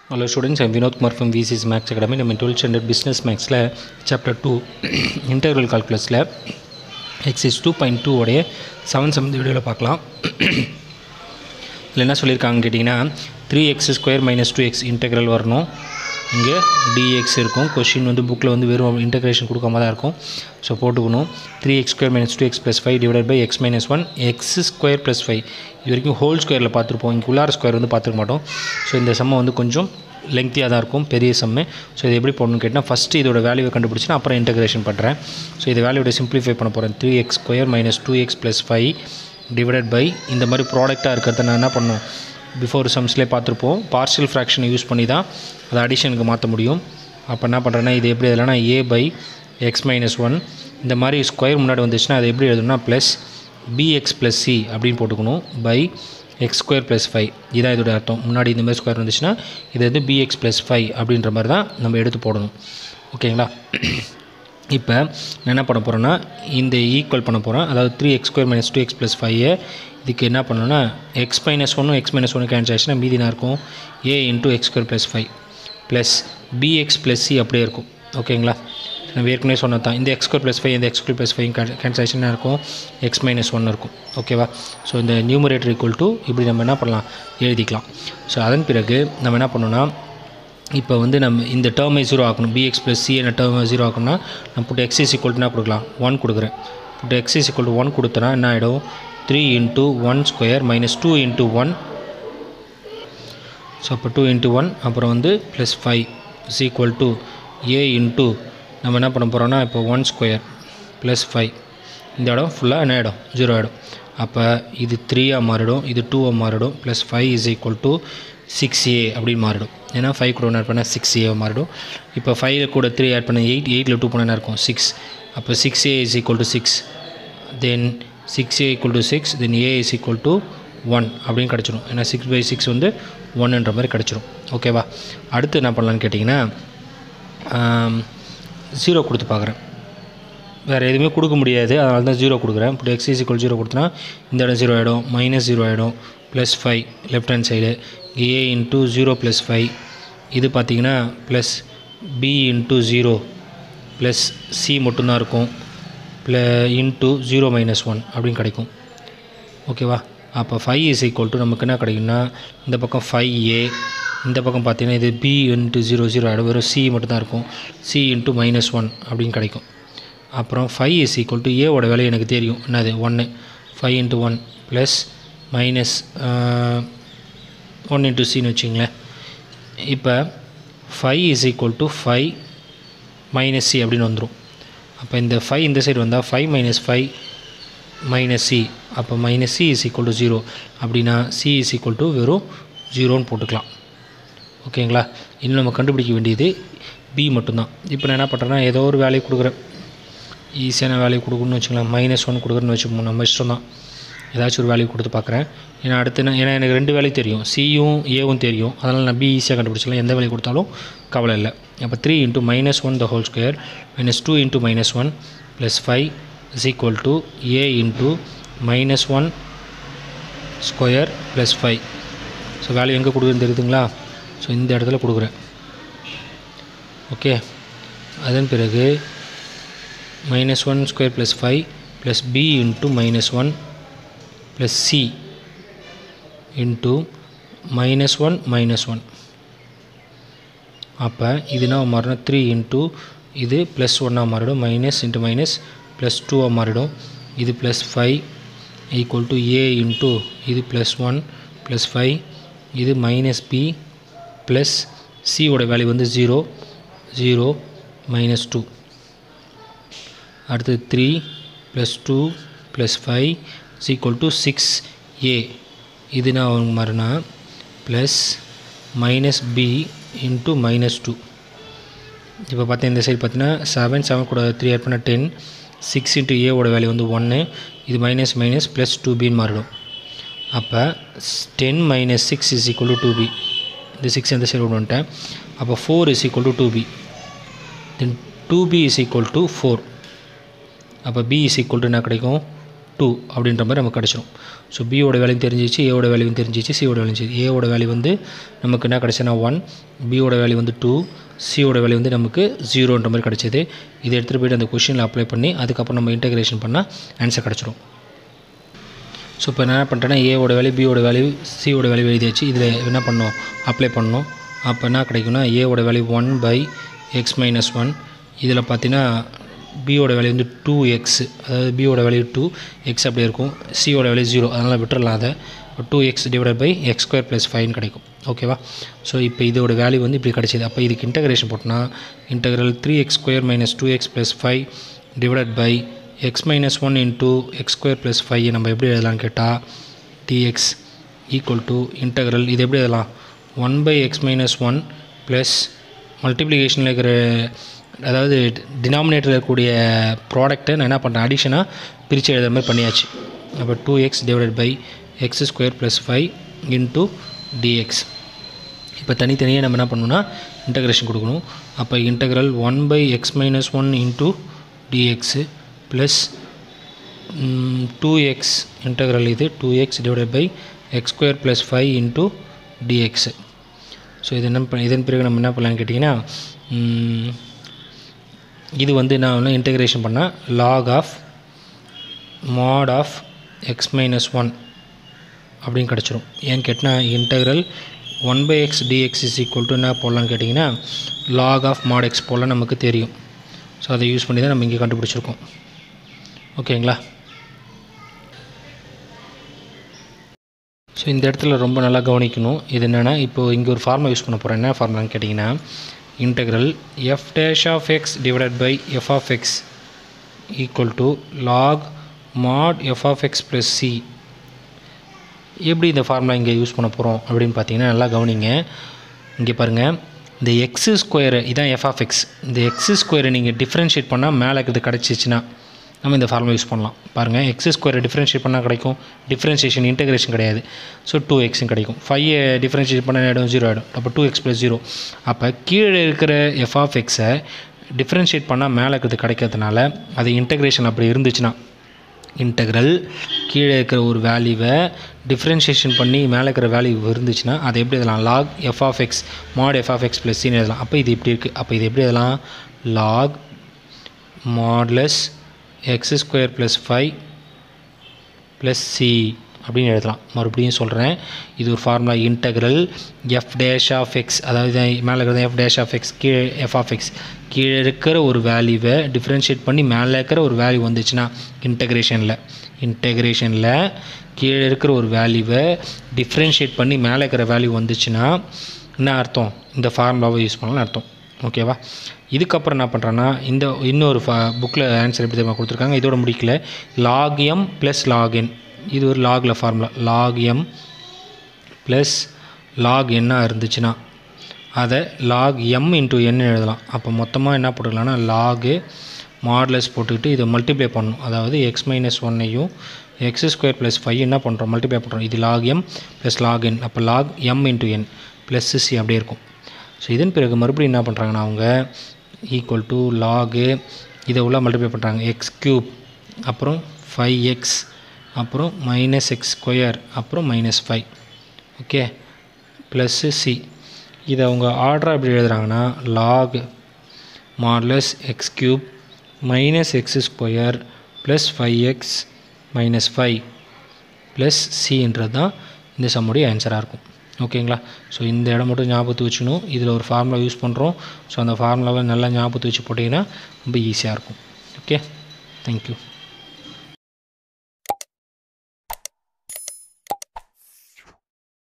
hello students I'm Vinod Kumar from விசிஸ் maths academy நம்ம twelfth standard business மேக்ஸில் சாப்டர் டூ இன்டர்வல் கால்குலஸில் எக்ஸைஸ் டூ பாயிண்ட் டூ உடைய seven seventh வீடியோவில் பார்க்கலாம் இதில் என்ன சொல்லியிருக்காங்கன்னு கேட்டிங்கன்னா three x square minus two x integral வரணும் இங்கே டிஎக்ஸ் இருக்கும் கொஷின் வந்து புக்கில் வந்து வெறும் இன்டெக்ரேஷன் கொடுக்காம தான் இருக்கும் ஸோ போட்டுக்கணும் three x square minus two x plus five divide by x minus one x square plus five இது வரைக்கும் ஹோல் ஸ்கொயரில் பார்த்துருப்போம் இங்கே உள்ளார ஸ்கொயர் வந்து பார்த்துருக்க மாட்டோம் ஸோ இந்த சம்மை வந்து கொஞ்சம் லெங்க்த்தியாக தான் இருக்கும் பெரிய சம்மு ஸோ இது எப்படி போடணும்னு கேட்டால் ஃபஸ்ட்டு இதோட வேல்யூவை கண்டுபிடிச்சி நான் அப்புறம் இன்டெகிரேஷன் பண்ணுறேன் ஸோ இது வேல்யூட சிம்பிளிஃபை பண்ண போகிறேன் three x square minus two x plus five divided by இந்த மாதிரி ப்ராடக்டாக இருக்கிறத நான் என்ன பண்ணணும் பிஃபோர் சம்ஸ்லேயே பார்த்துருப்போம் பார்ஷியல் ஃப்ராக்ஷனை யூஸ் பண்ணி தான் அதை அடிஷனுக்கு மாற்ற முடியும் அப்போ என்ன பண்ணுறேன்னா இது எப்படி எழுதலாம்னா A by x minus one இந்த மாதிரி ஸ்கொயர் முன்னாடி வந்துச்சுன்னா அதை எப்படி எழுதணும்னா ப்ளஸ் பிஎக்ஸ் ப்ளஸ் சி அப்படின்னு போட்டுக்கணும் by x square plus five இதான் இதோட அர்த்தம் முன்னாடி இந்த மாதிரி ஸ்கொயர் வந்துச்சுன்னா இது வந்து பிஎக்ஸ் ப்ளஸ் ஃபைவ் அப்படின்ற மாதிரி தான் நம்ம எடுத்து போடணும் ஓகேங்களா இப்போ நான் என்ன பண்ண போகிறேன்னா இந்த ஈக்குவல் பண்ண போகிறேன் அதாவது three x square minus two x plus five இதுக்கு என்ன பண்ணணும்னா எக்ஸ் மைனஸ் ஒன்னும் எக்ஸ் மைனஸ் ஒன்று கேன்சல் ஆச்சுன்னா மீதி என்ன இருக்கும் A into x square plus five plus B x plus C அப்படியே இருக்கும் ஓகேங்களா நம்ம ஏற்கனவே சொன்னது தான் இந்த எக்ஸ் ஸ்கொயர் ப்ளஸ் ஃபைவ் இந்த x square plus five cancel ஆச்சுன்னா இருக்கும் எக்ஸ் மைனஸ் ஒன்று இருக்கும் ஓகேவா ஸோ இந்த நியூமரேட்டர் ஈக்குவல் டு இப்படி நம்ம என்ன பண்ணலாம் எழுதிக்கலாம் ஸோ அதன் பிறகு நம்ம என்ன பண்ணணும்னா இப்போ வந்து நம்ம இந்த டேர்மை ஜீரோ ஆக்கணும் பிஎக்ஸ் ப்ளஸ் சி என்ன டேர்மை ஜீரோ ஆக்கணும்னா நம்ம புட்டு எக்ஸ் இஸ் ஈக்குவல் என்ன கொடுக்கலாம் ஒன் கொடுக்குறேன் put x is equal to one கொடுத்தனா என்ன ஆகிடும் three into one square minus two into one so அப்போ டூ இன்ட்டு ஒன் அப்புறம் வந்து plus five is equal to A into நம்ம என்ன பண்ண போகிறோம்னா இப்போ ஒன் ஸ்கொயர் ப்ளஸ் ஃபைவ் இந்த இடம் ஃபுல்லாக என்ன ஆகிடும் ஜீரோ ஆகிடும் அப்போ இது த்ரீயாக மாறிடும் இது டூவாக மாறிடும் plus five is equal to six A அப்படின்னு மாறிடும் ஏன்னா ஃபைவ் கூட ஒன்று ஆட் பண்ணால் சிக்ஸ் ஏ மாறிடும் இப்போ ஃபைவ் கூட த்ரீ ஆட் பண்ண எயிட் எயிட்டில் டூ பண்ண இருக்கும் சிக்ஸ் அப்போ six A is equal to six then six A equal to six then A is equal to one அப்படின்னு கிடச்சிரும் ஏன்னா சிக்ஸ் பை சிக்ஸ் வந்து ஒன்றுன்ற மாதிரி கிடச்சிரும் ஓகேவா அடுத்து என்ன பண்ணலான்னு கேட்டிங்கன்னா ஜீரோ கொடுத்து பார்க்குறேன் வேறு எதுவுமே கொடுக்க முடியாது அதனால தான் ஜீரோ கொடுக்குறேன் இப்போ எக்ஸ் இஸ் ஈக்குவல் ஜீரோ கொடுத்தனா இந்த இடம் ஜீரோ ஆகிடும் மைனஸ் ஜீரோ ஆகிடும் plus five left hand side A into zero plus five இது பார்த்திங்கன்னா plus B into zero plus C மட்டும்தான் இருக்கும் plus into zero minus one அப்படின்னு கிடைக்கும் ஓகேவா அப்போ ஃபைவ் இஸ் ஈக்குவல் டு நமக்கு என்ன கிடைக்கும்னா இந்த பக்கம் ஃபைவ் ஏ இந்த பக்கம் பார்த்தீங்கன்னா இது பி இன்ட்டு ஜீரோ ஜீரோ ஆகிடும் வெறும் சி மட்டும்தான் இருக்கும் சி இன்ட்டு மைனஸ் ஒன் அப்படின்னு கிடைக்கும் அப்புறம் ஃபைவ் இஸ் ஈக்குவல் டு ஏவோட வேலை எனக்கு தெரியும் என்னது ஒன்று five into one plus minus one into சின்னு வச்சுங்களேன் இப்போ five is equal to five minus C அப்படின்னு வந்துடும் அப்போ இந்த ஃபைவ் இந்த சைடு வந்தால் five minus five minus C அப்போ minus C is equal to zero அப்படின்னா சி இஸ் ஈக்குவல் டு வெறும் ஜீரோன்னு போட்டுக்கலாம் ஓகேங்களா இன்னும் நம்ம கண்டுபிடிக்க வேண்டியது பி மட்டும்தான் இப்போ நான் என்ன பண்ணுறேன்னா ஏதோ ஒரு வேலையை கொடுக்குறேன் ஈஸியான வேலையை கொடுக்கணும்னு வச்சுக்கலாம் மைனஸ் ஒன் கொடுக்குறேன்னு வச்சுக்கோங்க நம்ம இஷ்டம் தான் ஏதாச்சும் ஒரு வேல்யூ கொடுத்து பார்க்குறேன் ஏன்னா அடுத்து நான் ஏன்னா எனக்கு ரெண்டு வேலையும் தெரியும் சியும் ஏவும் தெரியும் அதனால் நான் பி ஈஸியாக கண்டுபிடிச்சிக்கலாம் எந்த வேலையை கொடுத்தாலும் கவலை இல்லை அப்போ three into minus one the whole square minus two into minus one plus five is equal to A into minus one square plus five so value எங்கே கொடுக்குறேன்னு தெரியுதுங்களா ஸோ இந்த இடத்துல கொடுக்குறேன் ஓகே அதன் பிறகு minus one square plus five plus B into minus one plus C into minus one minus one அப்போ இதுனா மாறிடும் த்ரீ இன்ட்டு இது ப்ளஸ் ஒன்னாக மாறிடும் மைனஸ் இன்ட்டு மைனஸ் ப்ளஸ் டூவாக மாறிடும் இது plus five equal to A into இது ப்ளஸ் ஒன் ப்ளஸ் ஃபைவ் இது மைனஸ் பி ப்ளஸ் சியோட வேல்யூ வந்து ஜீரோ ஜீரோ மைனஸ் டூ அடுத்து three plus two plus five is equal to six A இது நான் மாதிரினா plus minus B into minus two இப்போ பார்த்தா இந்த சைடு பார்த்தீங்கன்னா செவன் செவன் கூட த்ரீ ஆட் பண்ணால் டென் சிக்ஸ் இன்ட்டு ஏவோட வேல்யூ வந்து ஒன்று இது மைனஸ் மைனஸ் ப்ளஸ் டூ பின்னு மாறிடும் அப்போ ten minus six is equal to two B இந்த சிக்ஸ் எந்த சைடு கொண்டு வந்துட்டேன் அப்போ four is equal to two B then two B is equal to four அப்போ பி இஸ் ஈக்குவல் டு என்ன கிடைக்கும் டூ அப்படின்ற மாதிரி நமக்கு கிடச்சிரும் ஸோ பியோட வேல்யூ தெரிஞ்சிச்சு ஏவோட வேல்யூ தெரிஞ்சிச்சு சியோட வேல்யூ தெரிஞ்சிச்சு ஏவோட வேல்யூ வந்து நமக்கு என்ன கிடச்சுன்னா ஒன் பியோட வேல்யூ வந்து டூ சியோட வேல்யூ வந்து நமக்கு ஜீரோன்ற மாதிரி கிடச்சிது இதை எடுத்துகிட்டு போய்ட்டு அந்த கொஷினில் அப்ளை பண்ணி அதுக்கப்புறம் நம்ம இன்டகிரேஷன் பண்ணால் ஆன்சர் கிடச்சிரும் ஸோ இப்போ என்ன பண்ணுறேன்னா ஏவோட வேல்யூ பியோட வேல்யூ சியோட வேல்யூ எழுதியாச்சு இதில் என்ன பண்ணோம் அப்ளை பண்ணோம் அப்போ என்ன கிடைக்கும்னா ஏவோட value one by x minus one இதில் பார்த்தீங்கன்னா பியோட வேல்யூ வந்து டூ எக்ஸ் அதாவது பியோட வேல்யூ டூ எக்ஸ் அப்படி இருக்கும் சியோட வேல்யூ ஜீரோ அதனால் விட்டுறலாம் அதை two x divide by x square plus five கிடைக்கும் ஓகேவா ஸோ இப்போ இதோட வேல்யூ வந்து இப்படி கிடைச்சிது அப்போ இதுக்கு இன்டகிரேஷன் போட்டோம்னா integral three x square minus two x plus five divide by x minus one into x square plus five நம்ம எப்படி எழுதலாம்னு கேட்டால் டிஎக்ஸ் ஈக்குவல் டு இன்டகிரல் இது எப்படி எழுதலாம் one by x minus one plus மல்டிப்ளிகேஷனில் இருக்கிற அதாவது டினாமினேட்டரில் இருக்கக்கூடிய ப்ராடக்ட்டை நான் என்ன பண்ணுறேன் அடிஷனாக பிரித்து எழுதுற மாதிரி பண்ணியாச்சு அப்போ two x divided by x square plus five into dx இப்போ தனித்தனியாக நம்ம என்ன பண்ணணும்னா இன்டகிரேஷன் கொடுக்கணும் அப்போ integral one by x minus one into dx plus two x integral இது two x divided by x square plus five into dx so இது என்ன ப- இதன் பிறகு நம்ம என்ன பண்ணலான்னு கேட்டிங்கன்னா ம், இது வந்து நான் இன்டகிரேஷன் பண்ணால் log of mod of x minus one அப்படின்னு கிடச்சிரும் ஏன்னு கேட்டால் integral one by x dx is equal to என்ன போடலான்னு கேட்டிங்கன்னா லாக் ஆஃப் மாட் எக்ஸ் போடலாம் நமக்கு தெரியும் ஸோ அதை யூஸ் பண்ணி தான் நம்ம இங்கே கண்டுபிடிச்சிருக்கோம் ஓகேங்களா ஸோ இந்த இடத்துல ரொம்ப நல்லா கவனிக்கணும் இது என்னென்னா இப்போது இங்கே ஒரு ஃபார்முலா யூஸ் பண்ண போகிறேன் என்ன ஃபார்முலான்னு கேட்டிங்கன்னா integral f dash of x divided by f of x equal to log mod f of x plus C எப்படி இந்த ஃபார்முலா இங்கே யூஸ் பண்ண போகிறோம் அப்படின்னு பார்த்தீங்கன்னா நல்லா கவனிங்க இங்கே பாருங்கள் இந்த எக்ஸு ஸ்கொயரு இதான் எஃப் ஆஃப் எக்ஸ் இந்த எக்ஸு ஸ்கொயரை நீங்கள் டிஃப்ரென்ஷியேட் பண்ணால் மேலே இருக்கிறது கிடச்சிச்சின்னா நம்ம இந்த ஃபார்முலா யூஸ் பண்ணலாம் பாருங்கள் எக்ஸ் ஸ்கொயரை டிஃப்ரென்ஷியேட் பண்ணால் கிடைக்கும் டிஃப்ரென்ஷியேஷன் இன்டகிரேஷன் கிடையாது ஸோ டூ எக்ஸும் கிடைக்கும் ஃபைவ் டிஃப்ரென்ஷியேட் பண்ண ஆகிடும் ஜீரோ ஆகிடும் அப்போ டூ எக்ஸ் ப்ளஸ் ஜீரோ அப்போ கீழே இருக்கிற எஃப் ஆஃப் எக்ஸை டிஃப்ரென்ஷியேட் பண்ணால் மேலே இருக்கிறது கிடைக்கிறதுனால அது இன்டகிரேஷன் அப்படி இருந்துச்சுன்னா இன்டகிரல் கீழே இருக்கிற ஒரு வேல்யூவை டிஃப்ரென்ஷியேஷன் பண்ணி மேலே இருக்கிற வேல்யூ இருந்துச்சுன்னா அதை எப்படி எழுதலாம் log f of x mod f of x plus சின்னு எழுதலாம் அப்போ இது இப்படி இருக்குது அப்போ இது எப்படி எழுதலாம் log modulus x square plus five plus C அப்படின்னு எழுதலாம் மறுபடியும் சொல்கிறேன் இது ஒரு formula integral f dash of x அதாவது மேலே இருக்கிறது எஃப் டேஷ் ஆஃப் எக்ஸ் கீழே எஃப் ஆஃப் எக்ஸ் கீழே இருக்கிற ஒரு வேல்யூவை டிஃப்ரென்ஷியேட் பண்ணி மேலே இருக்கிற ஒரு வேல்யூ வந்துச்சுன்னா இன்டகிரேஷனில் இன்டகிரேஷனில் கீழே இருக்கிற ஒரு வேல்யூவை டிஃப்ரென்ஷியேட் பண்ணி மேலே இருக்கிற வேல்யூ வந்துச்சுன்னா என்ன அர்த்தம் இந்த ஃபார்முலாவை யூஸ் பண்ணலாம்னு அர்த்தம் ஓகேவா இதுக்கப்புறம் என்ன பண்ணுறேன்னா இந்த இன்னொரு ஃபா புக்கில் ஆன்சர் எப்படி தெரியுமா கொடுத்துருக்காங்க இதோட முடிக்கல லாக் எம் ப்ளஸ் லாகின் இது ஒரு லாகில் formula log M plus log என்ன இருந்துச்சுன்னா அதை லாக் எம் இன்ட்டு என் எழுதலாம் அப்போ மொத்தமாக என்ன போட்டுக்கலாம்னா லாகு மாடலஸ் போட்டுக்கிட்டு இதை மல்டிப்ளை பண்ணணும் அதாவது எக்ஸ் மைனஸ் ஒன்னையும் எக்ஸ் ஸ்கொயர் ப்ளஸ் ஃபைவ் என்ன பண்ணுறோம் மல்டிப்ளை பண்ணுறோம் இது log M plus log N அப்போ log M into N plus C அப்படியே இருக்கும் ஸோ இதன் பிறகு மறுபடியும் என்ன பண்ணுறாங்கன்னா அவங்க ஈக்குவல் டு லாகு இதை உள்ள மல்டிப்ளை பண்ணுறாங்க எக்ஸ் க்யூப் அப்புறம் ஃபைவ் எக்ஸ் அப்புறம் மைனஸ் எக்ஸ் ஸ்கொயர் அப்புறம் minus five okay plus C இதை அவங்க ஆர்டராக எப்படி எழுதுறாங்கன்னா log modulus x cube minus x square plus five x minus five plus சின்றது தான் இந்த சம்முடைய ஆன்சராக இருக்கும் ஓகேங்களா ஸோ இந்த இடம் மட்டும் ஞாபகத்து வச்சுக்கணும் இதில் ஒரு ஃபார்முலா யூஸ் பண்ணுறோம் ஸோ அந்த ஃபார்முலாவை நல்லா ஞாபகத்து வச்சு போட்டிங்கன்னா ரொம்ப ஈஸியாக இருக்கும் ஓகே தேங்க்யூ